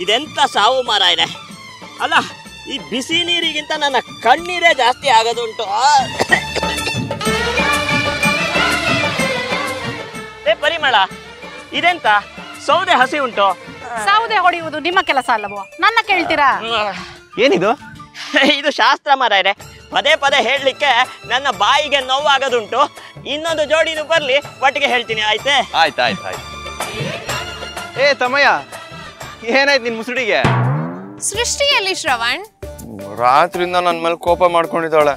ಇದೆಂತ ಸಾವು ಮಾರ ಇದೆ ಅಲ್ಲ ಈ ಬಿಸಿ ನೀರಿಗಿಂತ ನನ್ನ ಕಣ್ಣೀರೇ ಜಾಸ್ತಿ ಆಗೋದುಂಟು ಆ! ಏ ಪರಿಮಳ ಇದೆಂತ ಸೌದೆ ಹಸಿ ಉಂಟು ಸೌದೆ ಹೊಡೆಯುವುದು ನಿಮ್ಮ ಕೆಲಸ ಅಲ್ಲವೋ ನನ್ನ ಕೇಳ್ತೀರಾ ಏನಿದು ಇದು ಶಾಸ್ತ್ರ ಮರ ಇದೆ ಪದೇ ಪದೇ ಹೇಳಲಿಕ್ಕೆ ನನ್ನ ಬಾಯಿಗೆ ನೋವಾಗೋದುಂಟು ಇನ್ನೊಂದು ಜೋಡಿದು ಬರ್ಲಿ ಒಟ್ಟಿಗೆ ಹೇಳ್ತೀನಿ ಆಯ್ತೆ ಆಯ್ತು ಆಯ್ತು ಆಯ್ತು ಏ ತಮ್ಮಯ್ಯ ಏನಾಯ್ತು ನಿನ್ ಮುಸುಡಿಗೆ ಸೃಷ್ಟಿಯಲ್ಲಿ ಶ್ರವಣ್ ರಾತ್ರಿಯಿಂದ ನನ್ನ ಮೇಲೆ ಕೋಪ ಮಾಡ್ಕೊಂಡಿದ್ದಾಳೆ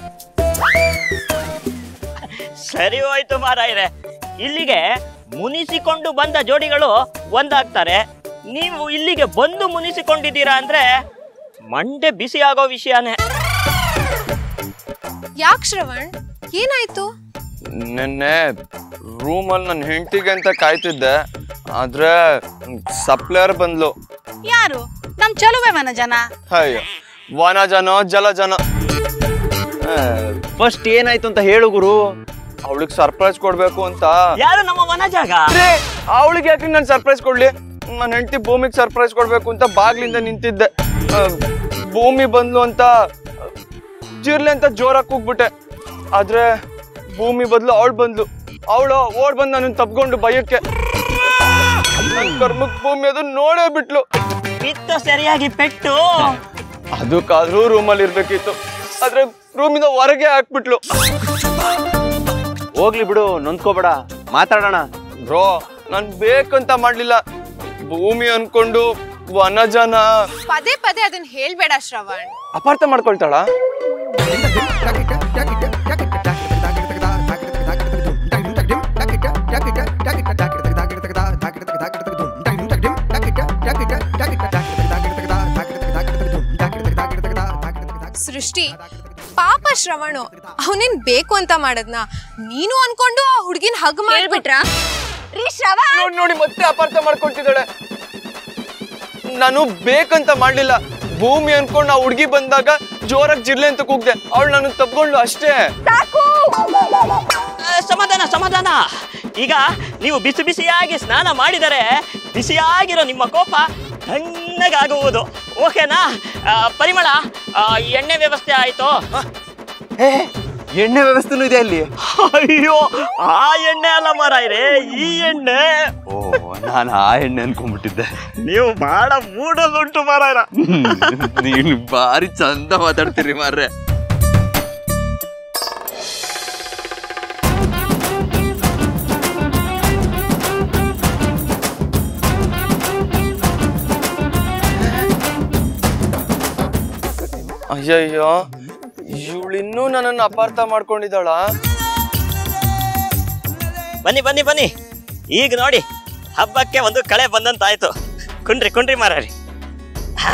ಸರಿ ಹೋಯ್ತು ಮಾರಾಯರೆ ಇಲ್ಲಿಗೆ ಮುನಿಸಿಕೊಂಡು ಬಂದ ಜೋಡಿಗಳು ಒಂದಾಗ್ತಾರೆ ನೀವು ಇಲ್ಲಿಗೆ ಬಂದು ಮುನಿಸಿಕೊಂಡಿದ್ದೀರಾ ಅಂದ್ರೆ ಮಂಡೆ ಬಿಸಿ ಆಗೋ ವಿಷಯನೇ ಯಾಕ್ ಶ್ರವಣ್ ಏನಾಯ್ತು ನಿನ್ನೆ ರೂಮಲ್ಲಿ ನನ್ನ ಹೆಂಡತಿಗೆ ಅಂತ ಕಾಯ್ತಿದ್ದೆ ಆದ್ರೆ ಸಪ್ಲೈಯರ್ ಬಂದ್ಲು ಯಾರು ನಮ್ ಚಲುವೆ ಮನ ಜನ ಅಯ್ಯೋ ವನ ಜನ ಜಲ ಜನ ಫಸ್ಟ್ ಏನಾಯ್ತು ಅಂತ ಹೇಳು ಗುರು ಅವಳಿಗೆ ಸರ್ಪ್ರೈಸ್ ಕೊಡ್ಬೇಕು ಅಂತ ಯಾರು ನಮ್ಮ ವನಜಾಗ ಅವಳಿಗೆ ಯಾಕೆ ನಾನು ಸರ್ಪ್ರೈಸ್ ಕೊಡ್ಲಿ ನನ್ನ ಹೆಂಡತಿ ಭೂಮಿಗೆ ಸರ್ಪ್ರೈಸ್ ಕೊಡ್ಬೇಕು ಅಂತ ಬಾಗ್ಲಿಂದ ನಿಂತಿದ್ದೆ ಆ, ಭೂಮಿ ಬಂದ್ಲು ಅಂತ ಜಿರ್ಲೆ ಅಂತ ಜೋರಾಗಿ ಕೂಗ್ಬಿಟ್ಟೆ ಆದ್ರೆ ಭೂಮಿ ಬದಲು ಅವಳು ಬಂದ್ಲು ಅವಳು ಓಡ್ ಬಂದು ನನ್ನ ತಪ್ಕೊಂಡು ಭಯಕ್ಕೆ ನನ್ನ ಕರ್ಮಕ್ ಭೂಮಿ ಅದನ್ನ ನೋಡೇ ಬಿಟ್ಲು ಬಿತ್ತು ಸರಿಯಾಗಿ ಪೆಟ್ಟು ಅದಕ್ಕಾದ್ರೂ ರೂಮಲ್ಲಿ ಇರ್ಬೇಕಿತ್ತು ಆದ್ರೆ ರೂಮಿಂದ ಹೊರಗೆ ಹಾಕ್ಬಿಟ್ಲು ಹೋಗ್ಲಿ ಬಿಡು ನೊಂದ್ಕೋಬೇಡ ಮಾತಾಡೋಣ ಬ್ರೋ ನಾನ್ ಬೇಕಂತ ಮಾಡ್ಲಿಲ್ಲ ಭೂಮಿ ಅನ್ಕೊಂಡು ವನಜನ ಪದೇ ಪದೇ ಅದನ್ನ ಹೇಳ್ಬೇಡ ಶ್ರವಣ್ ಅಪಾರ್ಥ ಮಾಡ್ಕೊಳ್ತಾಳ ಸೃಷ್ಟಿ ಪಾಪ ಶ್ರವಣು ಅವನೇನ್ ಬೇಕು ಅಂತ ಮಾಡದ್ನ ನೀನು ಅನ್ಕೊಂಡು ಆ ಹುಡ್ಗಿನ್ ಹಗ್ ಮಾಡ್ಬಿಟ್ರ ರೀ ಶ್ರವಣ್ ನೋಡಿ ನೋಡಿ ಮತ್ತೆ ಅಪಾರ್ಥ ಮಾಡ್ಕೊಳ್ತಿದ್ದಾಳೆ ನಾನು ಬೇಕಂತ ಮಾಡ್ಲಿಲ್ಲ ಭೂಮಿ ಅನ್ಕೊಂಡು ಆ ಹುಡ್ಗಿ ಬಂದಾಗ ಜೋರಾಗಿ ಜಿರ್ಲೆ ಅಂತ ಕೂಗ್ದೆ ಅವಳು ನಾನು ತಪ್ಕೊಂಡು ಅಷ್ಟೇ ಆ, ಸಮಾಧಾನ ಸಮಾಧಾನ ಈಗ ನೀವು ಬಿಸಿ ಬಿಸಿಯಾಗಿ ಸ್ನಾನ ಮಾಡಿದರೆ ಬಿಸಿಯಾಗಿರೋ ನಿಮ್ಮ ಕೋಪ ತಣ್ಣಗಾಗುವುದು ಓಕೆನಾ ಆ, ಪರಿಮಳ ಆ, ಎಣ್ಣೆ ವ್ಯವಸ್ಥೆ ಆಯ್ತು ಎಣ್ಣೆ ವ್ಯವಸ್ಥೆನೂ ಇದೆ ಅಲ್ಲಿ ಅಯ್ಯೋ ಆ ಎಣ್ಣೆ ಅಲ್ಲ ಮಾರಾಯ್ರೆ ಈ ಎಣ್ಣೆ ಓ ನಾನು ಆ ಎಣ್ಣೆ ಅನ್ಕೊಂಡ್ಬಿಟ್ಟಿದ್ದೆ ನೀವು ಬಹಳ ಮೂಡಲುಂಟು ಮಾರಾಯ್ರ ನೀನು ಭಾರಿ ಚಂದ ಮಾತಾಡ್ತೀರಿ ಮಾರ್ರೆ ಅಯ್ಯಯ್ಯೋ ಇವಳಿನ್ನೂ ನನ್ನನ್ನು ಅಪಾರ್ಥ ಮಾಡ್ಕೊಂಡಿದ್ದಾಳ ಬನ್ನಿ ಬನ್ನಿ ಬನ್ನಿ ಈಗ ನೋಡಿ ಹಬ್ಬಕ್ಕೆ ಒಂದು ಕಳೆ ಬಂದಂತಾಯ್ತು ಕುಂಡ್ರಿ ಕುಂಡ್ರಿ ಮಾರಾರಿ ಹಾ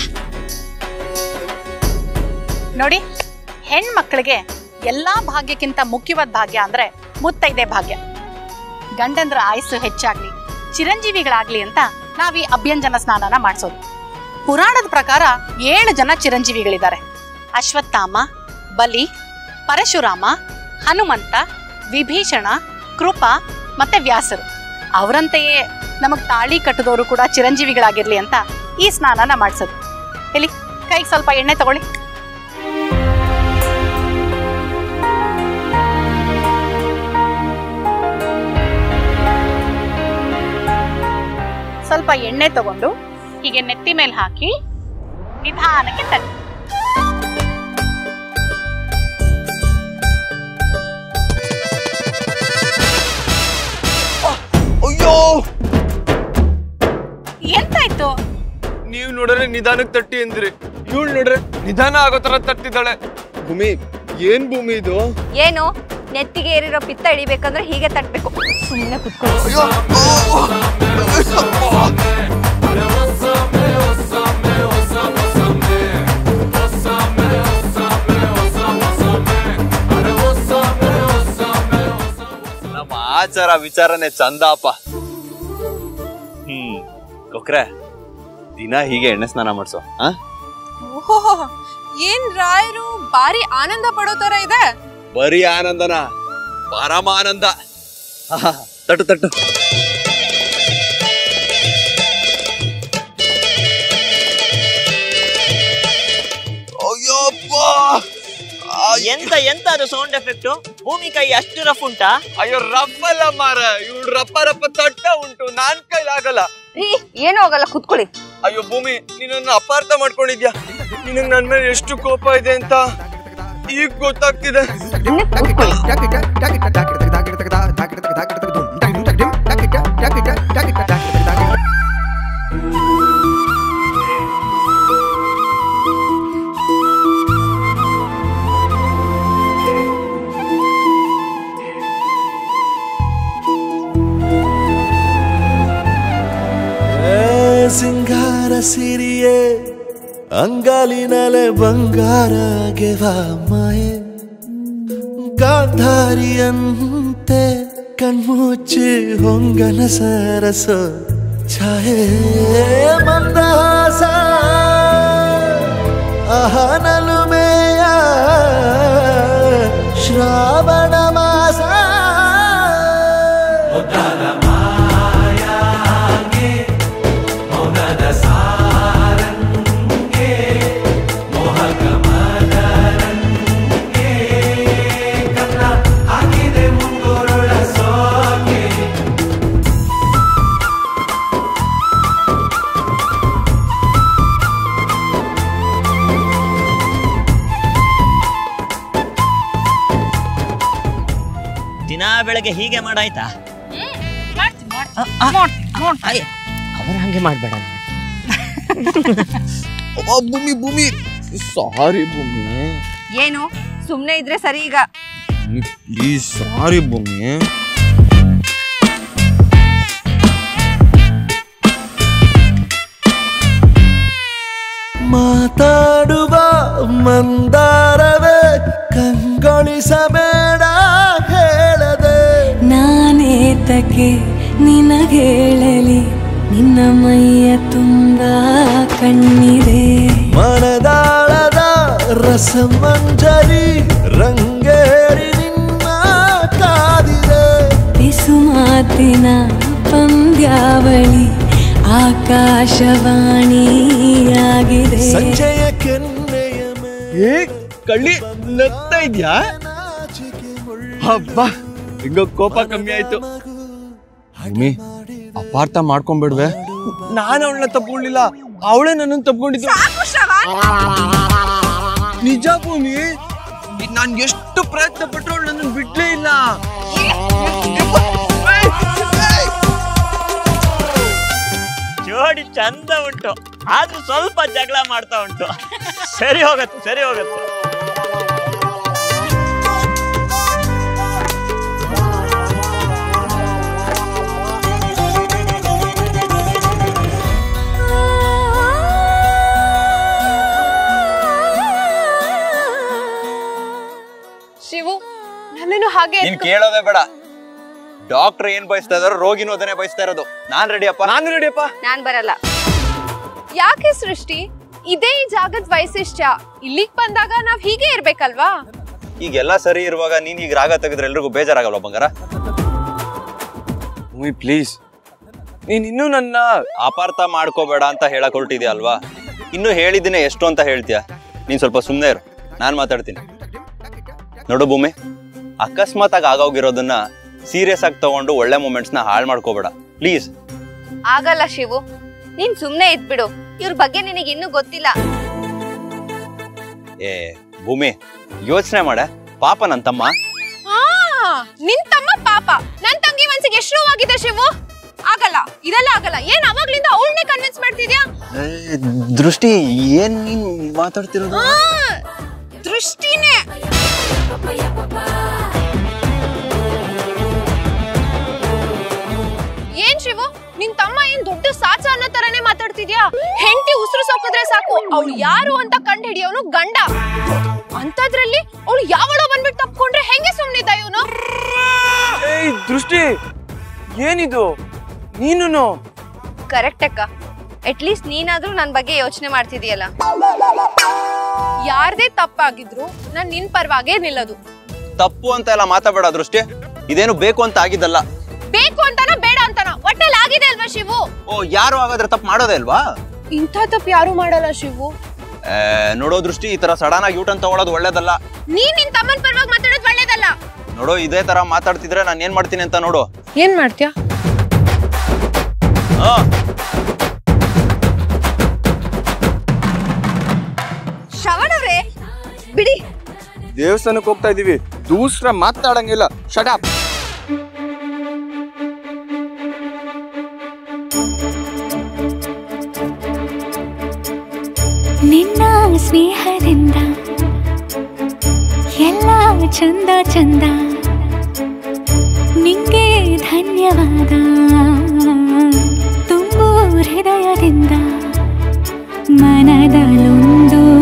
ನೋಡಿ ಹೆಣ್ಮಕ್ಳಿಗೆ ಎಲ್ಲಾ ಭಾಗ್ಯಕ್ಕಿಂತ ಮುಖ್ಯವಾದ ಭಾಗ್ಯ ಅಂದ್ರೆ ಮುತ್ತೈದೆ ಭಾಗ್ಯ ಗಂಡಂದ್ರ ಆಯುಸ್ಸು ಹೆಚ್ಚಾಗ್ಲಿ ಚಿರಂಜೀವಿಗಳಾಗ್ಲಿ ಅಂತ ನಾವ್ ಈ ಅಭ್ಯಂಜನ ಸ್ನಾನನ ಮಾಡಿಸೋದು ಪುರಾಣದ ಪ್ರಕಾರ ಏಳು ಜನ ಚಿರಂಜೀವಿಗಳಿದ್ದಾರೆ ಅಶ್ವತ್ಥಾಮ ಬಲಿ ಪರಶುರಾಮ ಹನುಮಂತ ವಿಭೀಷಣ ಕೃಪ ಮತ್ತೆ ವ್ಯಾಸರು ಅವರಂತೆಯೇ ನಮಗ್ ತಾಳಿ ಕಟ್ಟಿದವರು ಕೂಡ ಚಿರಂಜೀವಿಗಳಾಗಿರ್ಲಿ ಅಂತ ಈ ಸ್ನಾನನ ಮಾಡಿಸೋದು ಎಲ್ಲಿ ಕೈಗೆ ಸ್ವಲ್ಪ ಎಣ್ಣೆ ತಗೊಳ್ಳಿ ಸ್ವಲ್ಪ ಎಣ್ಣೆ ತಗೊಂಡು ಹೀಗೆ ನೆತ್ತಿ ಮೇಲೆ ಹಾಕಿ ನಿಧಾನಕ್ಕೆ ತಗ್ಗಿ ಅಯ್ಯೋ ಎಂತಾಯ್ತು ನೀವ್ ನೋಡ್ರೆ ನಿಧಾನಕ್ಕೆ ತಟ್ಟಿ ಅಂದ್ರಿ ಇವಳು ನೋಡ್ರೆ ನಿಧಾನ ಆಗೋ ತರ ತಟ್ಟಿದ್ದಾಳೆ ಭೂಮಿ ಏನ್ ಭೂಮಿ ಇದು ಏನು ನೆತ್ತಿಗೆ ಏರಿರೋ ಪಿತ್ತ ಹಿಡಿಬೇಕಂದ್ರೆ ಹೀಗೆ ತಟ್ಬೇಕು ಸುಮ್ಮನೆ ಕುತ್ಕೊಳ್ಳಿ ಅಯ್ಯೋ ನಮ್ಮ ಆಚಾರ ವಿಚಾರನೆ ಚಂದಪ್ಪ ಹ್ಮ್ ಕೊಕ್ರೆ ದಿನ ಹೀಗೆ ಎಣ್ಣೆ ಸ್ನಾನ ಮಾಡ್ಸೋ ಹಾ ಓಹೋ ಏನ್ ರಾಯರು ಬಾರಿ ಆನಂದ ಪಡೋ ತರ ಇದೆ ಬರೀ ಆನಂದನ ಪರಮ ಆನಂದ ಆಹಾ, ತಟ್ಟು ತಟ್ಟು ಅಬ್ಬಾ ಆ, ಎಂತ ಎಂತ ಅದು ಸೌಂಡ್ ಎಫೆಕ್ಟ್ ಭೂಮಿ ಕೈ ಅಷ್ಟು ರಫ್ ಉಂಟಾ ಅಯ್ಯೋ ರಪ್ಪ ಅಲ್ಲ ಮಾರ ಇವ್ಳು ರಪ್ಪ ರಪ್ಪ ತೊಟ್ಟ ಉಂಟು ನಾನ್ ಕೈಲಾಗಲ್ಲ ರೀ ಏನೂ ಆಗಲ್ಲ ಕುತ್ಕೊಳ್ಳಿ ಅಯ್ಯೋ ಭೂಮಿ ನೀನನ್ನ ಅಪಾರ್ಥ ಮಾಡ್ಕೊಂಡಿದ್ಯಾ ನಿನಗ್ ನನ್ ಮೇಲೆ ಎಷ್ಟು ಕೋಪ ಇದೆ ಅಂತ ಈಗ ಗೊತ್ತಾಗ್ತಿದೆ ಸುಮ್ನೆ ಕೂತ್ಕೊಳ್ಳಿ ಏ ಸಿಂಗಾರ ಸಿರಿಯೇ ಅಂಗಾಲಿನಲೆ ಬಂಗಾರ ಗೆವಾ ಮಾಯೆ ಗಾಂಧಾರಿಯಂತೆ ಕಣ್ಮುಚ್ಚಿ ಹೊಂಗನ ಸರಸ ಛಾಯೆ ಮಂದಹಾಸ ಅಹನಲುಮೆಯ ಶ್ರಾವಣ ಮಾಸ ದಿನಾ ಬೆಳಗ್ಗೆ ಹೀಗೆ ಮಾಡಾಯ್ತಾ ಮಾಡ್ತೀನಿ ಮಾಡ್ತೀನಿ ಮಾಡ್ತೀನಿ ಅವ್ರ ಹಂಗೆ ಮಾಡ್ಬೇಡ ಭೂಮಿ ಭೂಮಿ ಸಾರಿ ಭೂಮಿ ಏನು ಸುಮ್ನೆ ಇದ್ರೆ ಸರಿ ಈಗ ಪ್ಲೀಸ್ ಸಾರಿ ಭೂಮಿ ಮಾತಾಡುವ ಮಂದಾರವೇ ಕಂಗೊಳಿಸಬೇಡ ಹೇಳದೆ ನಾನೇತಕ್ಕೆ ನಿನಗೇಳಲಿ ನಿನ್ನ ಮೈಯ ತುಂಬ ಕಣ್ಣಿದೆ ಮನದಾಳದ ರಸಮಂಜರಿ ರಂಗೇರಿ ನಿನ್ನ ಕಾದಿದೆ ಬಿಸು ಮಾತಿನ ಪಂದ್ಯಾವಳಿ ಆಕಾಶವಾಣಿಯಾಗಿದೆ ಸಂಜೆಯ ಕೆನ್ನೆಯ ಏ ಕಳ್ಳಿ ನಗ್ತಾ ಇದ್ಯಾ ಹಬ್ಬ ಹಿಂಗ ಕೋಪ ಕಮ್ಮಿ ಆಯ್ತು ಭೂಮಿ ಅಪಾರ್ಥ ಮಾಡ್ಕೊಂಡ್ಬಿಡ್ವೆ ನಾನು ಅವಳನ್ನ ತಪ್ಕೊಂಡಿಲ್ಲ ಅವಳೇ ನನ್ನನ್ನು ತಪ್ಕೊಂಡಿದ್ದು ನಿಜ ಭೂಮಿ ನಾನ್ ಎಷ್ಟು ಪ್ರಯತ್ನ ಪಟ್ಟರು ಅವಳು ನನ್ನ ಬಿಡ್ಲೇ ಇಲ್ಲ ಜೋಡಿ ಚಂದ ಉಂಟು ಆದ್ರೂ ಸ್ವಲ್ಪ ಜಗಳ ಮಾಡ್ತಾ ಉಂಟು ಸರಿ ಹೋಗತ್ತೆ ಸರಿ ಹೋಗತ್ತೆ ಶಿವು ನನ್ನನ್ನು ಹಾಗೆ ನೀನ್ ಕೇಳೋದೇ ಬೇಡ ಡಾಕ್ಟರ್ ಏನ್ ಬಯಸ್ತಾ ಇದಾರೋ ರೋಗಿನೂ ಅದನ್ನೇ ಬಯಸ್ತಾ ಇರೋದು ನಾನ್ ರೆಡಿಯಪ್ಪ ನಾನು ರೆಡಿಯಪ್ಪ ನಾನ್ ಬರಲ್ಲ ಯಾಕೆ ಸೃಷ್ಟಿ ಇದೇ ಈ ಜಾಗದ ವೈಶಿಷ್ಟ್ಯ ಇಲ್ಲಿಗ್ ಬಂದಾಗ ನಾವ್ ಹೀಗೆ ಇರ್ಬೇಕಲ್ವಾ ಈಗೆಲ್ಲ ಸರಿ ಇರುವಾಗ ನೀನ್ ಈಗ ರಾಗ ತೆಗೆದ್ರೆ ಎಲ್ರಿಗೂ ಬೇಜಾರಾಗಲ್ವಾ ಬಂಗಾರ ಭೂಮಿ ಪ್ಲೀಸ್ ನೀನ್ ಇನ್ನೂ ನನ್ನ ಅಪಾರ್ಥ ಮಾಡ್ಕೋಬೇಡ ಅಂತ ಹೇಳಕ್ ಹೊರಟಿದ್ಯಾ ಅಲ್ವಾ ಇನ್ನು ಹೇಳಿದ್ದೀನಿ ಎಷ್ಟು ಅಂತ ಹೇಳ್ತೀಯ ನೀನ್ ಸ್ವಲ್ಪ ಸುಮ್ಮನೆ ಇರು ನಾನು ಮಾತಾಡ್ತೀನಿ ನೋಡು ಭೂಮಿ ಅಕಸ್ಮಾತ್ ಆಗಿ ಆಗೋಗಿರೋದನ್ನ ಸೀರಿಯಸ್ ಆಗಿ ತಗೊಂಡು ಒಳ್ಳೆ ಮೂಮೆಂಟ್ಸ್ನ ಹಾಳು ಮಾಡ್ಕೋಬೇಡ ಪ್ಲೀಸ್ ಆಗಲ್ಲ ಶಿವು ನೀನ್ ಸುಮ್ನೆ ಇದ್ಬಿಡು ಇವ್ರ ಬಗ್ಗೆ ನಿನಗೆ ಇನ್ನೂ ಗೊತ್ತಿಲ್ಲ ಏ ಭೂಮಿ ಯೋಚನೆ ಮಾಡೆ ಪಾಪ ನನ್ನ ತಮ್ಮ ಆ, ನಿನ್ ತಮ್ಮ ಪಾಪ ನನ್ ತಂಗಿ ಮನ್ಸಿಗೆ ಎಷ್ಟು ನೋವಾಗಿದೆ ಶಿವು ಆಗಲ್ಲ ಇದೆಲ್ಲ ಆಗಲ್ಲ ಏನ್ ಅವಾಗ್ಲಿಂದ ಅವಳನ್ನೇ ಕನ್ವಿನ್ಸ್ ಮಾಡ್ತಿದ್ಯಾ ದೃಷ್ಟಿ ಏನ್ ನೀನ್ ಮಾತಾಡ್ತಿರೋದು ಆ, ದೃಷ್ಟಿನೇ ಏನ್ ಶಿವು ನಿನ್ ತಮ್ಮ ಏನ್ ದೊಡ್ಡ ಸಾಚ ಅನ್ನೋ ತರನೇ ಮಾತಾಡ್ತಿದ್ಯಾ ಹೆಂಡತಿ ಉಸಿರು ಸೋಕಿದ್ರೆ ಸಾಕು ಅವಳು ಯಾರು ಅಂತ ಕಂಡು ಹಿಡಿಯೋನು ಗಂಡ ಅಂತದ್ರಲ್ಲಿ ಅವಳು ಯಾವಳೋ ಬಂದ್ಬಿಟ್ಟು ತಪ್ಕೊಂಡ್ರೆ ಹೆಂಗೆ ಸುಮ್ನಿದ್ದ ಇವನು ಏಯ್ ದೃಷ್ಟಿ ಏನಿದು ನೀನು ಕರೆಕ್ಟ್ ಅಕ್ಕ ಅಟ್ಲೀಸ್ಟ್ ನೀನಾದ್ರೂ ನನ್ ಬಗ್ಗೆ ಯೋಚನೆ ಮಾಡ್ತಿದೀಯಲ್ಲ ಯಾರ್ದೇ ತಪ್ಪಾಗಿದ್ರು ನಾನ್ ನಿನ್ ಪರವಾಗೇ ನಿಲ್ಲೋದು ತಪ್ಪು ಅಂತ ಎಲ್ಲ ಮಾತಾಡಬೇಡ ದೃಷ್ಟಿ ಇದೇನು ಬೇಕು ಅಂತ ಆಗಿದ್ದಲ್ಲ ಬೇಕು ಅಂತಾನ ಬೇಡ ಅಂತಾನ ಒಟ್ಟಲ್ಲಿ ಆಗಿದೆ ಅಲ್ವಾ ಶಿವು ಓ ಯಾರು ಹಾಗಾದ್ರೆ ತಪ್ಪು ಮಾಡೋದೇ ಅಲ್ವಾ ಇಂಥ ತಪ್ಪು ಯಾರು ಮಾಡಲ್ಲ ಶಿವು ಏ, ನೋಡೋ ದೃಷ್ಟಿ ಈ ತರ ಸಡನ್ ಆಗಿ ಯೂಟನ್ ತಗೊಳ್ಳೋದು ಒಳ್ಳೇದಲ್ಲ ನೀನ್ ನಿನ್ ತಮ್ಮನ ಪರವಾಗಿ ಮಾತಾಡೋದು ಒಳ್ಳೇದಲ್ಲ ನೋಡು ಇದೇ ತರ ಮಾತಾಡ್ತಿದ್ರೆ ನಾನು ಏನ್ ಮಾಡ್ತೀನಿ ಅಂತ ನೋಡು ಏನ್ ಮಾಡ್ತೀಯಾ ಹಾ ಶ್ರವಣ್ ಅವ್ರೆ ಬಿಡಿ ದೇವಸ್ಥಾನಕ್ಕೆ ಹೋಗ್ತಾ ಇದೀವಿ ದೂಸ್ರ ಮಾತಾಡಂಗಿಲ್ಲ ಶಟಾಪ್ ನಿನ್ನ ಸ್ನೇಹದಿಂದ ಎಲ್ಲ ಚಂದ ಚಂದ ನಿಂಗೆ ಧನ್ಯವಾದ ತುಂಬು ಹೃದಯದಿಂದ ಮನದಲ್ಲೊಂದು